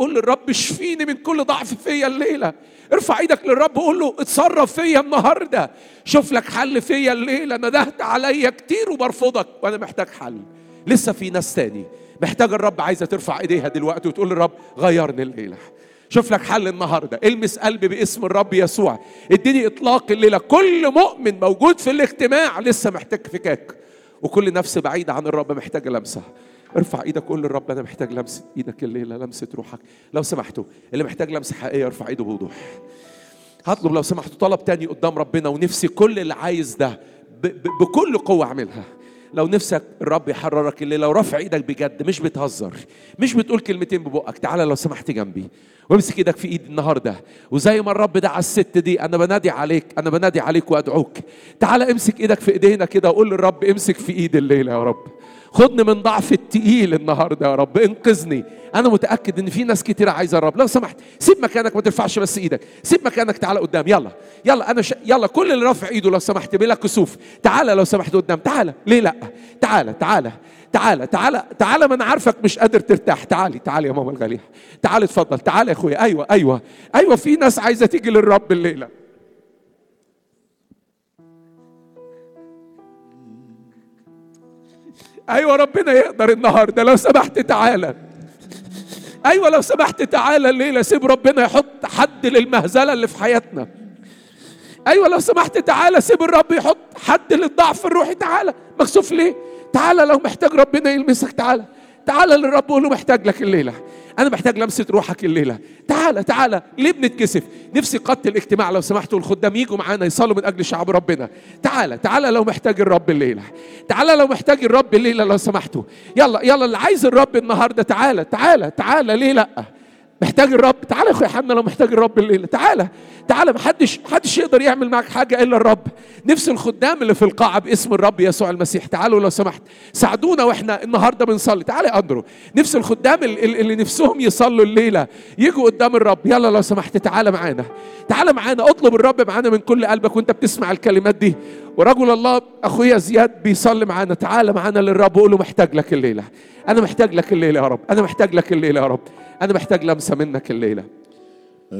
وقول للرب اشفيني من كل ضعف فيا الليله ارفع ايدك للرب وقول له اتصرف فيا النهارده شوف لك حل فيا الليله ندهت عليا كتير وبرفضك وانا محتاج حل لسه في ناس تاني محتاج الرب عايزه ترفع ايديها دلوقتي وتقول للرب غيرني الليله شوف لك حل النهارده المس قلبي باسم الرب يسوع اديني اطلاق الليله كل مؤمن موجود في الاجتماع لسه محتاج فكاك وكل نفس بعيده عن الرب محتاجه لمسه ارفع ايدك قول للرب انا محتاج لمسه ايدك الليله لمسه روحك لو سمحتوا اللي محتاج لمسه حقيقيه ارفع ايده بوضوح هطلب لو سمحتوا طلب تاني قدام ربنا ونفسي كل اللي عايز ده ب- ب- بكل قوه اعملها لو نفسك الرب يحررك الليله ورفع ايدك بجد مش بتهزر مش بتقول كلمتين ببقك تعالى لو سمحت جنبي وامسك ايدك في ايدي النهارده وزي ما الرب دعا الست دي انا بنادي عليك انا بنادي عليك وادعوك تعالى امسك ايدك في ايدينا كده وقول للرب امسك في ايدي الليله يا رب خدني من ضعف التقيل النهارده يا رب انقذني انا متاكد ان في ناس كتير عايزه الرب لو سمحت سيب مكانك ما ترفعش بس ايدك سيب مكانك تعالى قدام يلا يلا انا ش... يلا كل اللي رافع ايده لو سمحت بلا كسوف تعالى لو سمحت قدام تعالى ليه لا تعالى تعالى تعالى تعالى تعالى ما انا عارفك مش قادر ترتاح تعالي تعالي يا ماما الغاليه تعالي اتفضل تعالى يا اخويا ايوه ايوه ايوه في ناس عايزه تيجي للرب الليله ايوه ربنا يقدر النهارده لو سمحت تعالى ايوه لو سمحت تعالى الليله سيب ربنا يحط حد للمهزله اللي في حياتنا ايوه لو سمحت تعالى سيب الرب يحط حد للضعف الروحي تعالى مكسوف ليه تعالى لو محتاج ربنا يلمسك تعالى تعالى للرب وقول له محتاج لك الليله انا محتاج لمسه روحك الليله تعالى تعالى ليه بنتكسف نفسي قادة الاجتماع لو سمحتوا الخدام يجوا معانا يصلوا من اجل شعب ربنا تعالى تعالى لو محتاج الرب الليله تعالى لو محتاج الرب الليله لو سمحتوا يلا يلا اللي عايز الرب النهارده تعالى تعالى تعالى ليه لا محتاج الرب تعالى يا اخويا حنا لو محتاج الرب الليله تعالى تعالى محدش محدش يقدر يعمل معك حاجه الا الرب نفس الخدام اللي في القاعه باسم الرب يسوع المسيح تعالوا لو سمحت ساعدونا واحنا النهارده بنصلي تعالى يا اندرو نفس الخدام اللي, اللي نفسهم يصلوا الليله يجوا قدام الرب يلا لو سمحت تعالى معانا تعالى معانا اطلب الرب معانا من كل قلبك وانت بتسمع الكلمات دي ورجل الله اخويا زياد بيصلي معانا تعالى معانا للرب وقول له محتاج لك الليله انا محتاج لك الليله يا رب انا محتاج لك الليله يا رب انا محتاج لمسه منك الليله